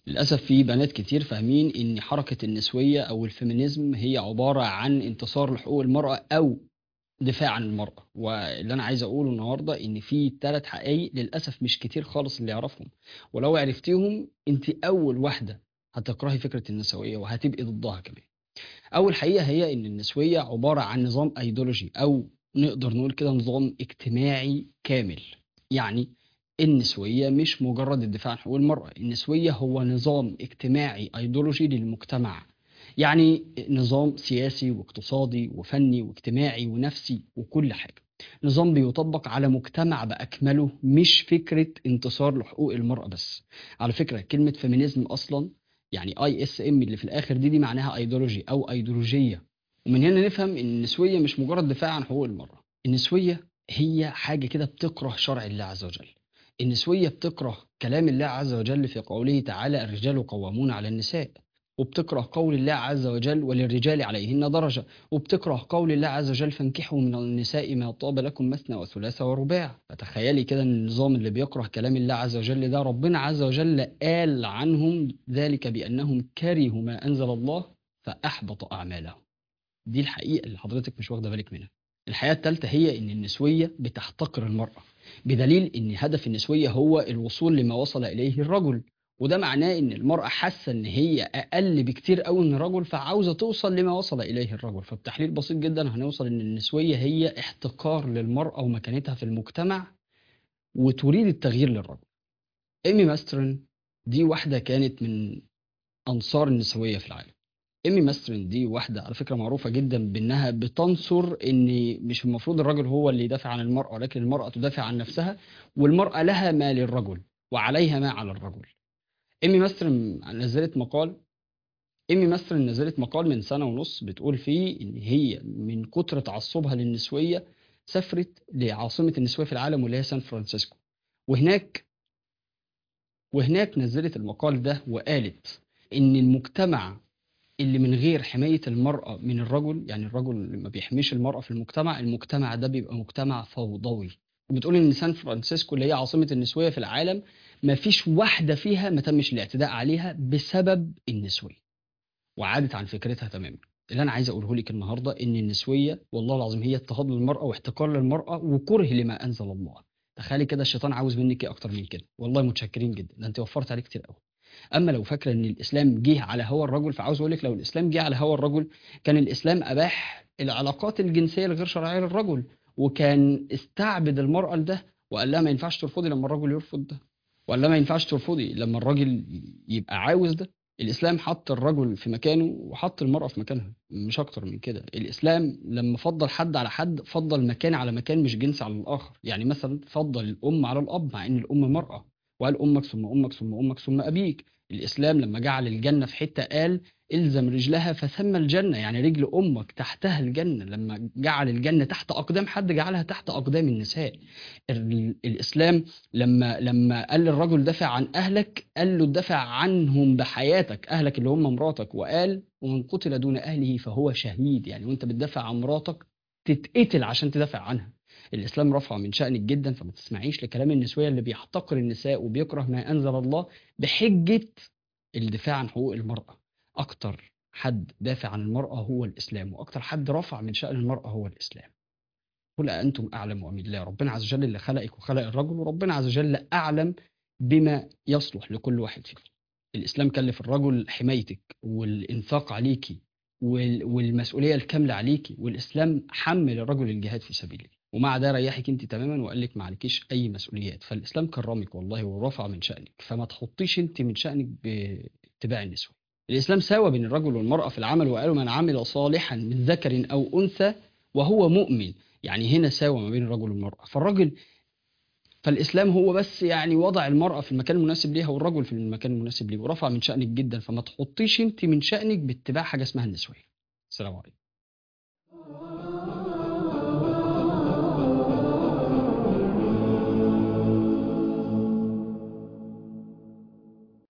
للأسف في بنات كتير فاهمين إن حركة النسوية أو الفيمينيزم هي عبارة عن انتصار لحقوق المرأة أو دفاع عن المرأة واللي أنا عايز أقوله النهاردة إن في ثلاث حقائق للأسف مش كتير خالص اللي يعرفهم ولو عرفتيهم أنت أول واحدة هتكرهي فكرة النسوية وهتبقي ضدها كمان أول حقيقة هي إن النسوية عبارة عن نظام أيديولوجي أو نقدر نقول كده نظام اجتماعي كامل يعني النسوية مش مجرد الدفاع عن حقوق المرأة النسوية هو نظام اجتماعي أيديولوجي للمجتمع يعني نظام سياسي واقتصادي وفني واجتماعي ونفسي وكل حاجة نظام بيطبق على مجتمع بأكمله مش فكرة انتصار لحقوق المرأة بس على فكرة كلمة فيمينيزم أصلا يعني اي اس ام اللي في الآخر دي دي معناها ايديولوجي أو ايديولوجية ومن هنا نفهم ان النسوية مش مجرد دفاع عن حقوق المرأة النسوية هي حاجة كده بتكره شرع الله عز وجل النسوية بتكره كلام الله عز وجل في قوله تعالى الرجال قوامون على النساء وبتكره قول الله عز وجل وللرجال عليهن درجة وبتكره قول الله عز وجل فانكحوا من النساء ما طاب لكم مثنى وثلاث ورباع فتخيلي كده ان النظام اللي بيكره كلام الله عز وجل ده ربنا عز وجل قال عنهم ذلك بأنهم كرهوا ما أنزل الله فأحبط أعمالهم دي الحقيقة اللي حضرتك مش واخدة بالك منها الحقيقة الثالثة هي ان النسوية بتحتقر المرأة بدليل ان هدف النسوية هو الوصول لما وصل اليه الرجل وده معناه ان المرأة حاسة ان هي اقل بكتير قوي من الرجل فعاوزة توصل لما وصل اليه الرجل فبتحليل بسيط جدا هنوصل ان النسوية هي احتقار للمرأة ومكانتها في المجتمع وتريد التغيير للرجل ايمي ماسترن دي واحدة كانت من انصار النسوية في العالم ايمي ماسترن دي واحدة على فكرة معروفة جدا بانها بتنصر ان مش المفروض الرجل هو اللي يدافع عن المرأة ولكن المرأة تدافع عن نفسها والمرأة لها ما للرجل وعليها ما على الرجل ايمي ماسترن نزلت مقال ايمي ماسترن نزلت مقال من سنة ونص بتقول فيه ان هي من كتر تعصبها للنسوية سافرت لعاصمة النسوية في العالم واللي هي سان فرانسيسكو وهناك وهناك نزلت المقال ده وقالت ان المجتمع اللي من غير حماية المرأة من الرجل يعني الرجل اللي ما بيحميش المرأة في المجتمع المجتمع ده بيبقى مجتمع فوضوي وبتقول ان سان فرانسيسكو اللي هي عاصمة النسوية في العالم ما فيش واحدة فيها ما تمش الاعتداء عليها بسبب النسوية وعادت عن فكرتها تماما اللي انا عايز اقوله لك النهارده ان النسويه والله العظيم هي اضطهاد للمراه واحتقار للمراه وكره لما انزل الله تخيلي كده الشيطان عاوز منك ايه اكتر من كده والله متشكرين جدا ده انت وفرت عليه كتير قوي اما لو فاكره ان الاسلام جه على هوى الرجل فعاوز اقول لك لو الاسلام جه على هوى الرجل كان الاسلام اباح العلاقات الجنسيه الغير شرعيه للرجل وكان استعبد المراه لده وقال لها ما ينفعش ترفضي لما الرجل يرفض ده وقال لها ما ينفعش ترفضي لما الراجل يبقى عاوز ده الاسلام حط الرجل في مكانه وحط المراه في مكانها مش اكتر من كده الاسلام لما فضل حد على حد فضل مكان على مكان مش جنس على الاخر يعني مثلا فضل الام على الاب مع ان الام مراه وقال امك ثم امك ثم امك ثم ابيك الاسلام لما جعل الجنه في حته قال الزم رجلها فثم الجنه يعني رجل امك تحتها الجنه لما جعل الجنه تحت اقدام حد جعلها تحت اقدام النساء ال- الاسلام لما لما قال للرجل دافع عن اهلك قال له دافع عنهم بحياتك اهلك اللي هم مراتك وقال ومن قتل دون اهله فهو شهيد يعني وانت بتدافع عن مراتك تتقتل عشان تدافع عنها الاسلام رفع من شانك جدا فما تسمعيش لكلام النسويه اللي بيحتقر النساء وبيكره ما انزل الله بحجه الدفاع عن حقوق المراه اكتر حد دافع عن المراه هو الاسلام واكتر حد رفع من شان المراه هو الاسلام قل أنتم أعلم أم الله ربنا عز وجل اللي خلقك وخلق الرجل وربنا عز وجل أعلم بما يصلح لكل واحد فيكم الإسلام كلف الرجل حمايتك والإنفاق عليكي وال- والمسؤولية الكاملة عليكي والإسلام حمل الرجل الجهاد في سبيله ومع ده ريحك انت تماما وقال لك ما عليكيش اي مسؤوليات فالاسلام كرمك والله ورفع من شانك فما تحطيش انت من شانك باتباع النسوه الاسلام ساوى بين الرجل والمراه في العمل وقالوا من عمل صالحا من ذكر او انثى وهو مؤمن يعني هنا ساوى ما بين الرجل والمرأة فالرجل فالإسلام هو بس يعني وضع المرأة في المكان المناسب ليها والرجل في المكان المناسب ليه ورفع من شأنك جدا فما تحطيش انت من شأنك باتباع حاجة اسمها النسوية السلام عليكم